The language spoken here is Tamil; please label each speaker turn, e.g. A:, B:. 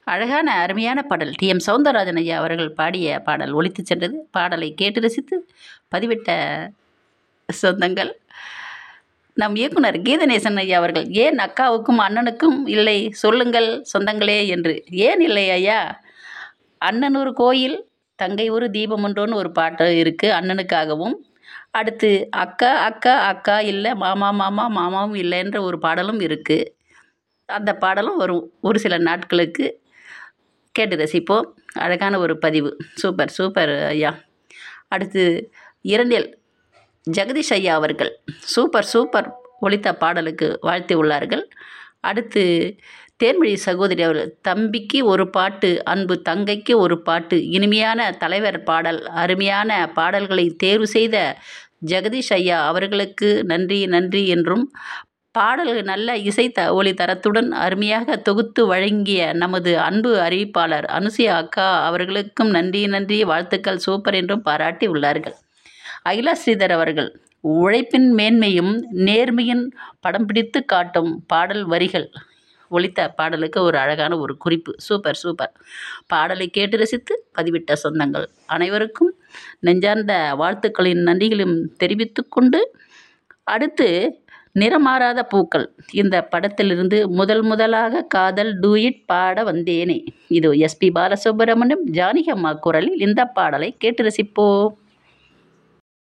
A: அழகான அருமையான பாடல் டி எம் சௌந்தரராஜன் ஐயா அவர்கள் பாடிய பாடல் ஒலித்து சென்றது பாடலை கேட்டு ரசித்து பதிவிட்ட சொந்தங்கள் நம் இயக்குனர் கீதநேசன் ஐயா அவர்கள் ஏன் அக்காவுக்கும் அண்ணனுக்கும் இல்லை சொல்லுங்கள் சொந்தங்களே என்று ஏன் இல்லை ஐயா அண்ணன் ஒரு கோயில் தங்கை ஒரு தீபம் ஒன்றோன்னு ஒரு பாட்டு இருக்குது அண்ணனுக்காகவும் அடுத்து அக்கா அக்கா அக்கா இல்லை மாமா மாமா மாமாவும் இல்லைன்ற ஒரு பாடலும் இருக்குது அந்த பாடலும் வரும் ஒரு சில நாட்களுக்கு கேட்டு ரசிப்போம் அழகான ஒரு பதிவு சூப்பர் சூப்பர் ஐயா அடுத்து இரண்டில் ஜெகதீஷ் ஐயா அவர்கள் சூப்பர் சூப்பர் ஒலித்த பாடலுக்கு வாழ்த்தி உள்ளார்கள் அடுத்து தேன்மொழி சகோதரி அவர்கள் தம்பிக்கு ஒரு பாட்டு அன்பு தங்கைக்கு ஒரு பாட்டு இனிமையான தலைவர் பாடல் அருமையான பாடல்களை தேர்வு செய்த ஜெகதீஷ் ஐயா அவர்களுக்கு நன்றி நன்றி என்றும் பாடல்கள் நல்ல இசை த ஒளி தரத்துடன் அருமையாக தொகுத்து வழங்கிய நமது அன்பு அறிவிப்பாளர் அனுசியா அக்கா அவர்களுக்கும் நன்றி நன்றி வாழ்த்துக்கள் சூப்பர் என்றும் பாராட்டி உள்ளார்கள் அகிலா ஸ்ரீதர் அவர்கள் உழைப்பின் மேன்மையும் நேர்மையின் படம் பிடித்து காட்டும் பாடல் வரிகள் ஒலித்த பாடலுக்கு ஒரு அழகான ஒரு குறிப்பு சூப்பர் சூப்பர் பாடலை கேட்டு ரசித்து பதிவிட்ட சொந்தங்கள் அனைவருக்கும் நெஞ்சார்ந்த வாழ்த்துக்களின் நன்றிகளையும் தெரிவித்து கொண்டு அடுத்து நிறமாறாத பூக்கள் இந்த படத்திலிருந்து முதல் முதலாக காதல் டூயிட் பாட வந்தேனே இது எஸ்பி பாலசுப்ரமணியம் ஜானகி அம்மா குரலில் இந்த பாடலை கேட்டு ரசிப்போம்